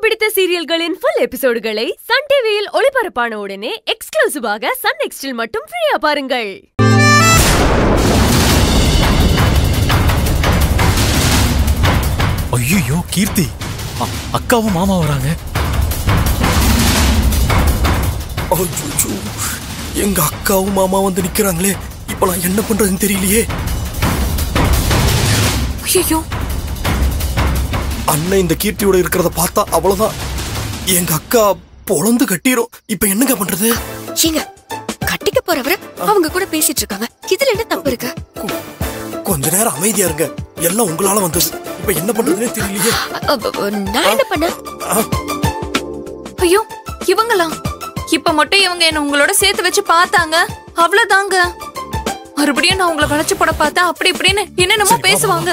பிடித்த சீரியல்களின் full எபிசோடுகளை Sun டிவியில் ஒளிபரப்பான உடனே எக்ஸ்க்ளூசிவாக சன் நெக்ஸ்டில் மட்டும் ஃப்ரீயா பாருங்கள் ஐயோ கீர்த்தி அ- அக்காவும் மாமா வராங்க அச்சோ எங்க அக்காவும் மாமா வந்து நிக்கிறாங்களே இப்ப நான் என்ன பண்றதுன்னு தெரியலையே ஐயோ அண்ணன் இந்த கீர்த்தியோட இருக்கிறத பார்த்தா அவ்வளவுதான் எங்க அக்கா பொழந்து கட்டிரும் இப்ப என்னங்க பண்றது ஏங்க கட்டிக்க போறவர அவங்க கூட பேசிட்டு இருக்காங்க இதுல என்ன தப்பு இருக்கு கொஞ்ச நேரம் அமைதியா இருங்க எல்லாம் உங்களால வந்தது இப்ப என்ன பண்றதுன்னே தெரியலையே அ, அ, அ, நான் என்ன பண்ண ஐயோ இவங்களா இப்ப மட்டும் இவங்க என்ன உங்களோட சேர்த்து வச்சு பார்த்தாங்க அவ்வளவுதாங்க மறுபடியும் நான் உங்களை வளைச்சு போட பார்த்தா அப்படி இப்படின்னு என்னென்னமோ பேசுவாங்க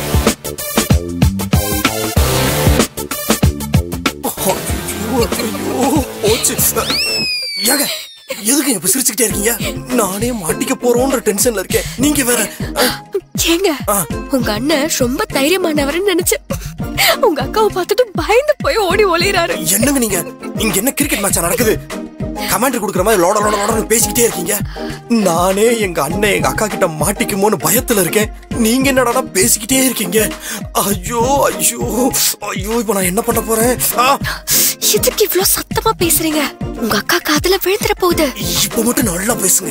ஐயோ, ஐயோ, போச்சு ஏங்க எதுக்கு இப்ப சிரிச்சுக்கிட்டே இருக்கீங்க நானே மாட்டிக்க போறோன்ற டென்ஷன்ல இருக்கேன் நீங்க வேற அஹ், ஏங்க ஆ. உங்க அண்ணன் ரொம்ப தைரியமானவர்னு நினைச்சேன் உங்க அக்காவை பார்த்துட்டு பயந்து போய் ஓடி ஒளிறாரு என்னங்க நீங்க இங்க என்ன கிரிக்கெட் மேட்சா நடக்குது கமாண்டர் கொடுக்குற மாதிரி லோட லோட லோடன்னு பேசிக்கிட்டே இருக்கீங்க நானே எங்க அண்ணன் எங்க அக்கா கிட்ட மாட்டிக்குமோன்னு பயத்துல இருக்கேன் நீங்க என்னடா பேசிக்கிட்டே இருக்கீங்க ஐயோ ஐயோ ஐயோ இப்ப நான் என்ன பண்ண போறேன் ஆ, எதுக்கு இவ்ளோ சத்தமா பேசுறீங்க உங்க அக்கா காதுல விழுந்துற போகுது இப்ப மட்டும் நல்லா பேசுங்க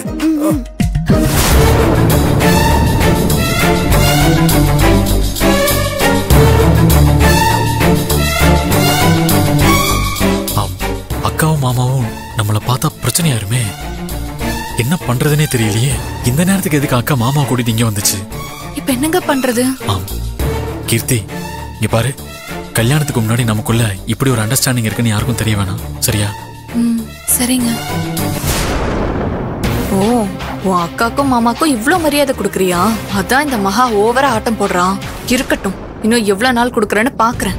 ஆம் அக்காவும் மாமாவும் நம்மள பார்த்தா பிரச்சனையாருமே என்ன பண்றதுனே தெரியலையே இந்த நேரத்துக்கு எதுக்கு அக்கா மாமா கூட்டிட்டு இங்க வந்துச்சு இப்ப என்னங்க பண்றது ஆம் கீர்த்தி இங்க பாரு கல்யாணத்துக்கு முன்னாடி நமக்குள்ள இப்படி ஒரு அண்டர்ஸ்டாண்டிங் இருக்குன்னு யாருக்கும் தெரிய வேணாம் சரியா ம் சரிங்க ஓ உன் அக்காக்கும் மாமாக்கும் இவ்ளோ மரியாதை கொடுக்கறியா அதான் இந்த மகா ஓவரா ஆட்டம் போடுறான் இருக்கட்டும் இன்னும் எவ்வளவு நாள் கொடுக்கறேன்னு பாக்குறேன்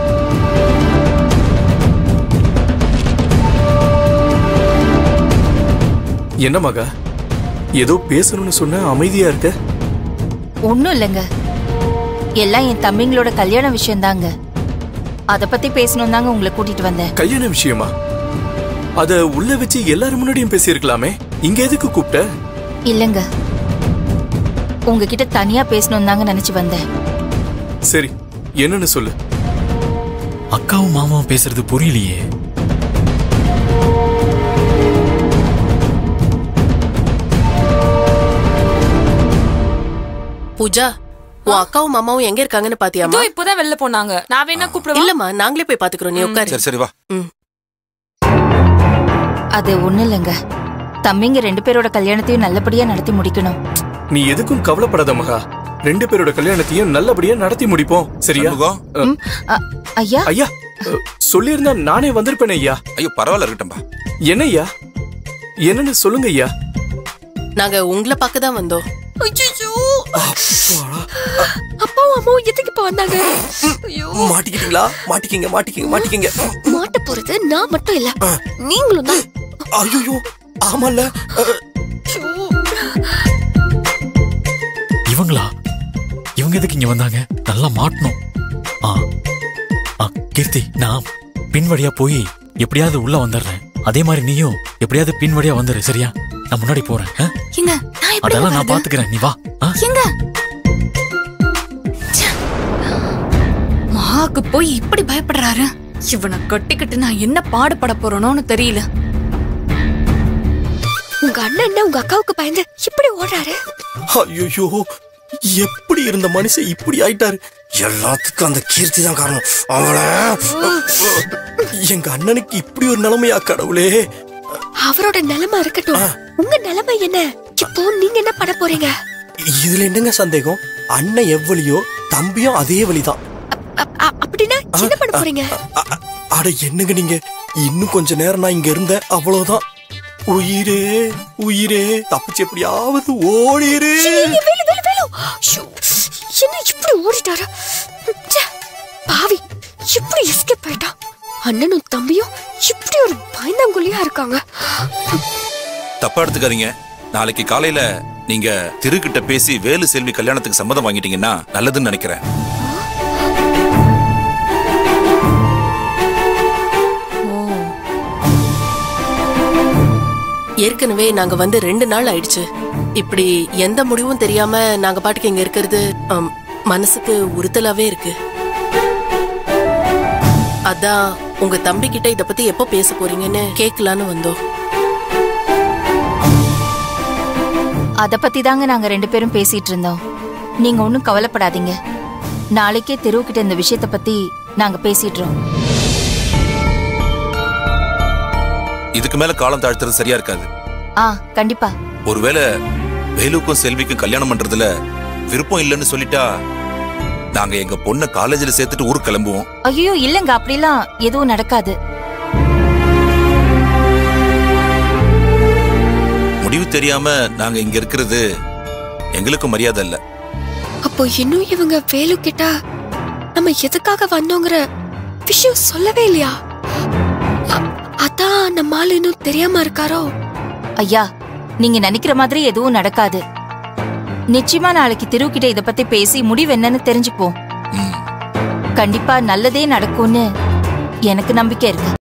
என்ன மகா ஏதோ பேசணும்னு சொன்ன அமைதியா இருக்க ஒன்றும் இல்லைங்க எல்லாம் என் தம்பிங்களோட கல்யாண விஷயம்தாங்க அதை பத்தி பேசணும் தாங்க உங்களை கூட்டிட்டு வந்தேன் கல்யாண விஷயமா அத உள்ள வச்சு எல்லாரும் முன்னாடியும் பேசியிருக்கலாமே இங்க எதுக்கு கூப்பிட்ட இல்லைங்க உங்ககிட்ட தனியா பேசணும் தாங்க நினைச்சு வந்தேன் சரி என்னன்னு சொல்லு அக்காவும் மாமாவும் பேசுறது புரியலையே பூஜா உன் அக்காவும் மாமாவும் எங்க இருக்காங்கன்னு பாத்தியாமா இதோ இப்போதான் வெளில போனாங்க நான் வேணா கூப்பிடுவா இல்லம்மா நாங்களே போய் பாத்துக்கிறோம் நீ உட்காரு சரி சரி வா அது ஒண்ணும் இல்லைங்க தம்பிங்க ரெண்டு பேரோட கல்யாணத்தையும் நல்லபடியா நடத்தி முடிக்கணும் நீ எதுக்கும் கவலைப்படாத மகா ரெண்டு பேரோட கல்யாணத்தையும் நல்லபடியா நடத்தி முடிப்போம் சரியா சண்முகம் ம், அ- ஐயா ஐயா அஹ், சொல்லியிருந்தா நானே வந்திருப்பேனே ஐயா ஐயோ பரவாயில்ல இருக்கட்டும்பா என்ன ஐயா என்னன்னு சொல்லுங்க ஐயா நாங்க உங்களை பார்க்க தான் வந்தோம் ஐயோ அப்பாவும் அம்மாவும் எதுக்கு இப்ப வந்தாங்க ஐயோ மாட்டிக்கிட்டீங்களா மாட்டிக்கிங்க மாட்டிக்கிங்க மாட்டிக்கிங்க மாட்ட போறது நான் மட்டும் இல்ல நீங்களும் தான் ஐயோ ஆமால இவங்களா இவங்க எதுக்கு இங்க வந்தாங்க நல்லா மாட்டணும் ஆ ஆ கீர்த்தி நான் பின் வழியா போய் எப்படியாவது உள்ள வந்துடுறேன் அதே மாதிரி நீயும் எப்படியாவது பின் வழியா வந்துரு சரியா நான் முன்னாடி போறேன் ஆ? எங்க நான் எப்படி அதெல்லாம் நான் வர்றது? பாத்துக்கிறேன் நீ வா ஆ? எங்க ச்சே. மகாக்கு போய் இப்படி பயப்படுறாரு இவனை கட்டிக்கிட்டு நான் என்ன பாடுபட போறேனோன்னு தெரியல உங்க அண்ணன் என்ன உங்க அக்காவுக்கு பயந்து இப்படி ஓடுறாரு ஐயோ எப்படி இருந்த மனுஷன் இப்படி ஆயிட்டாரு எல்லாத்துக்கும் அந்த கீர்த்தி தான் காரணம் அவள எங்க அண்ணனுக்கு இப்படி ஒரு நிலைமையா கடவுளே அவரோட நிலைமை இருக்கட்டும் உங்க நிலைமை என்ன இப்போ நீங்க என்ன பண்ண போறீங்க இதுல என்னங்க சந்தேகம் அண்ணன் எவ்வளியோ தம்பியும் அதே வழிதான் அ- அ- அப்படின்னா என்ன பண்ண போறீங்க அ- அ- அட என்னங்க நீங்க இன்னும் கொஞ்ச நேரம் நான் இங்க இருந்தேன் அவ்வளவுதான் உயிரே உயிரே தப்பிச்சு எப்படியாவது ஓடிரு ஏய், வேலு வேலு வேலு ஐயோ, என்ன இப்படி ஓடிட்டாரு ச்சே, பாவி இப்படி எஸ்கேப் ஆயிட்டான் அண்ணனும் தம்பியும் இப்படி ஒரு பயந்தாங்குழியா இருக்காங்க தப்பா எடுத்துக்காதீங்க நாளைக்கு காலையில நீங்க திருக்கிட்ட பேசி வேலு செல்வி கல்யாணத்துக்கு சம்மதம் வாங்கிட்டீங்கன்னா நல்லதுன்னு நினைக்கிறேன் ஏற்கனவே நாங்க வந்து ரெண்டு நாள் ஆயிடுச்சு இப்படி எந்த முடிவும் தெரியாம நாங்க பாட்டுக்கு இங்க இருக்கிறது ஆம், மனசுக்கு உறுத்தலாவே இருக்கு அதான் உங்க தம்பி கிட்ட இத பத்தி எப்போ பேச போறீங்கன்னு கேட்கலான்னு வந்தோம் அத பத்தி தாங்க நாங்க ரெண்டு பேரும் பேசிட்டு இருந்தோம் நீங்க ஒண்ணும் கவலைப்படாதீங்க நாளைக்கே தெருவுக்கிட்ட இந்த விஷயத்த பத்தி நாங்க பேசிடுறோம் இதுக்கு மேல காலம் தாழ்த்துறது சரியா இருக்காது ஆ கண்டிப்பா ஒருவேளை வேலுக்கும் செல்விக்கும் கல்யாணம் பண்றதுல விருப்பம் இல்லைன்னு சொல்லிட்டா நாங்க எங்க பொண்ணை காலேஜ்ல சேர்த்துட்டு ஊருக்கு கிளம்புவோம் ஐயோ இல்லங்க அப்படிலாம் எதுவும் நடக்காது முடிவு தெரியாம நாங்க இங்க இருக்கிறது எங்களுக்கு மரியாதை இல்ல அப்போ இன்னும் இவங்க வேலு கிட்ட நம்ம எதுக்காக வந்தோங்கிற விஷயம் சொல்லவே இல்லையா அ- அதான் நம்ம ஆளு இன்னும் தெரியாம இருக்காரோ ஐயா நீங்க நினைக்கிற மாதிரி எதுவும் நடக்காது நிச்சயமா நாளைக்கு திருவுக்கிட்ட இத பத்தி பேசி முடிவு என்னன்னு தெரிஞ்சுப்போம் ம். கண்டிப்பா நல்லதே நடக்கும்னு எனக்கு நம்பிக்கை இருக்கு